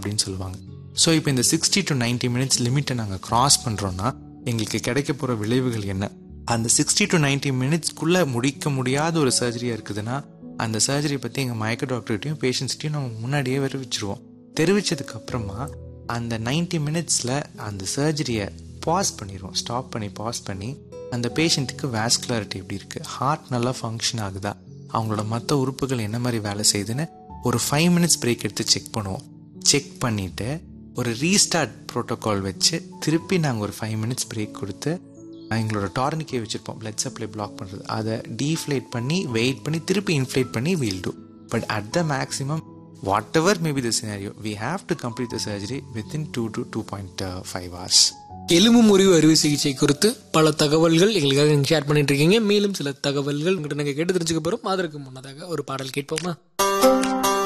அப்படின்னு சொல்லுவாங்க ஸோ இப்போ இந்த சிக்ஸ்டி டு 90 மினிட்ஸ் லிமிட்டை நாங்கள் கிராஸ் பண்ணுறோன்னா எங்களுக்கு கிடைக்க போகிற விளைவுகள் என்ன அந்த சிக்ஸ்டி டு 90 மினிட்ஸ்க்குள்ளே முடிக்க முடியாத ஒரு சர்ஜரியாக இருக்குதுன்னா அந்த சர்ஜரி பற்றி எங்கள் மயக்க டாக்டர்கிட்டையும் பேஷண்ட்ஸ்கிட்டையும் நம்ம முன்னாடியே தெரிவிச்சிருவோம் தெரிவிச்சதுக்கு அப்புறமா அந்த 90 மினிட்ஸில் அந்த சர்ஜரியை பாஸ் பண்ணிடுவோம் ஸ்டாப் பண்ணி பாஸ் பண்ணி அந்த பேஷண்ட்டுக்கு வேஸ்குலாரிட்டி எப்படி இருக்குது ஹார்ட் நல்லா ஃபங்க்ஷன் ஆகுதா அவங்களோட மற்ற உறுப்புகள் என்ன மாதிரி வேலை செய்யுதுன்னு ஒரு ஃபைவ் மினிட்ஸ் பிரேக் எடுத்து செக் பண்ணுவோம் செக் பண்ணிவிட்டு ஒரு ரீஸ்டார்ட் ப்ரோட்டோகால் வச்சு திருப்பி நாங்கள் ஒரு ஃபைவ் மினிட்ஸ் பிரேக் கொடுத்து எங்களோட டார்னிக்கே வச்சுருப்போம் பிளட் சப்ளை பிளாக் பண்ணுறது அதை டீஃப்ளேட் பண்ணி வெயிட் பண்ணி திருப்பி இன்ஃப்ளேட் பண்ணி we'll do but at the maximum whatever maybe the scenario we have to complete the surgery within two to two point five hours எலும்பு முறிவு அறுவை சிகிச்சை குறித்து பல தகவல்கள் எங்களுக்காக நீங்க ஷேர் பண்ணிட்டு இருக்கீங்க மேலும் சில தகவல்கள் உங்கள்கிட்ட நாங்கள் கேட்டு தெரிஞ்சுக்க போறோம் அதற்கு முன்னதாக ஒரு பாடல் கேட்போமா